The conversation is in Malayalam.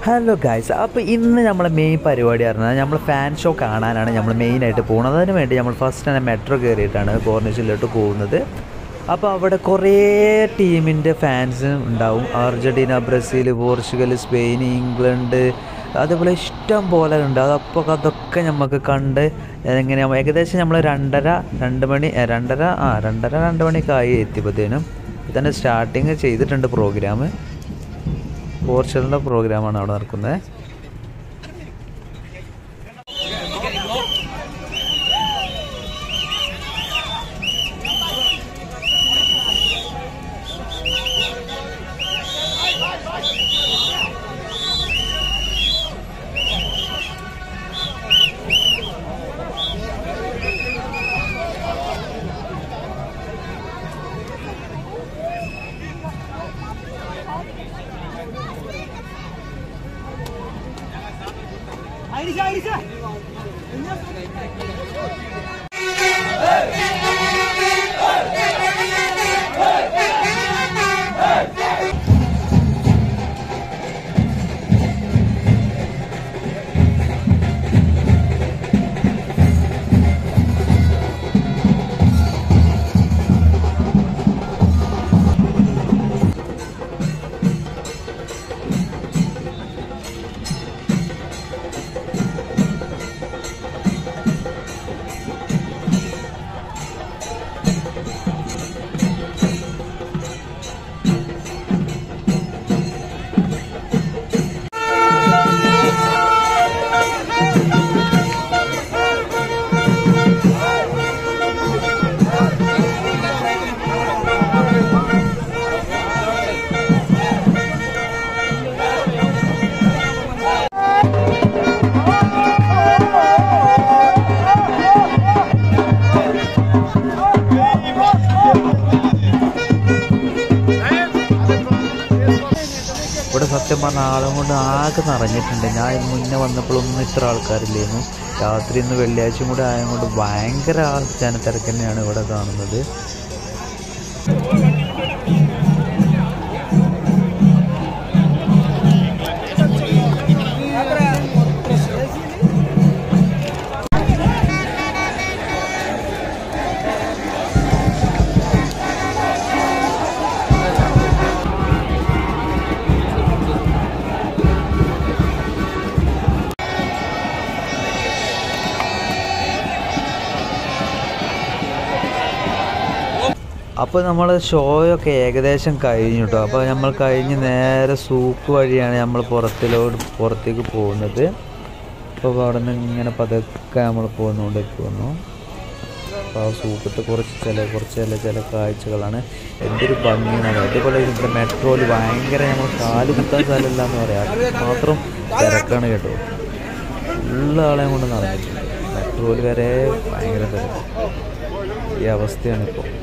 ഹലോ ഗായ്സ് അപ്പോൾ ഇന്ന് നമ്മളെ മെയിൻ പരിപാടി പറഞ്ഞാൽ നമ്മൾ ഫാൻ ഷോ കാണാനാണ് നമ്മൾ മെയിനായിട്ട് പോകുന്നത് അതിന് വേണ്ടി നമ്മൾ ഫസ്റ്റ് തന്നെ മെട്രോ കയറിയിട്ടാണ് കോർണിഷിലോട്ട് പോകുന്നത് അപ്പോൾ അവിടെ കുറേ ടീമിൻ്റെ ഫാൻസ് ഉണ്ടാവും Argentina Brazil Portugal Spain England അതേപോലെ ഇഷ്ടം പോലെ ഉണ്ട് അതപ്പോൾ അതൊക്കെ നമുക്ക് കണ്ട് എങ്ങനെ ഏകദേശം നമ്മൾ രണ്ടര രണ്ട് മണി ഏ, രണ്ടര ആ രണ്ടര രണ്ട് മണിയൊക്കെ ആയി എത്തിയപ്പോഴത്തേനും തന്നെ സ്റ്റാർട്ടിങ് ചെയ്തിട്ടുണ്ട് പ്രോഗ്രാം പോർച്ചുഗലിൻ്റെ പ്രോഗ്രാമാണ് അവിടെ നടക്കുന്നത് ഇവിടെ സത്യം പറഞ്ഞ ആളും കൊണ്ട് ആകെ നിറഞ്ഞിട്ടുണ്ട് ഞാൻ ഇന്ന് മുന്നേ വന്നപ്പോഴൊന്നും ഇത്ര ആൾക്കാരില്ലായിരുന്നു രാത്രി ഇന്ന് വെള്ളിയാഴ്ചയും കൂടെ ആയതുകൊണ്ട് ഭയങ്കര ആ ജനത്തിരക്ക് തന്നെയാണ് ഇവിടെ കാണുന്നത് അപ്പോൾ നമ്മൾ ഷോയൊക്കെ ഏകദേശം കഴിഞ്ഞു കേട്ടോ അപ്പോൾ നമ്മൾ കഴിഞ്ഞ് നേരെ സൂക്ക് വഴിയാണ് നമ്മൾ പുറത്തിലോട്ട് പുറത്തേക്ക് പോകുന്നത് അപ്പോൾ അവിടെ നിന്ന് ഇങ്ങനെ പതുക്കെ നമ്മൾ പോന്നുകൊണ്ടിരിക്കുന്നു അപ്പോൾ ആ സൂക്കത്ത് കുറച്ച് ചില കുറച്ച് ചില ചില കാഴ്ചകളാണ് എന്തൊരു ഭംഗിയാണ് അതേപോലെ ഇവിടെ മെട്രോയിൽ ഭയങ്കര നമ്മൾ കാല് കുത്താൻ സ്ഥലമില്ല എന്ന് പറയാം മാത്രം തിരക്കാണ് കേട്ടോ ഉള്ള ആളെയും കൊണ്ട് നടന്നിട്ടുണ്ട് മെട്രോയിൽ വരെ ഭയങ്കര തിരക്ക് ഈ അവസ്ഥയാണ് ഇപ്പോൾ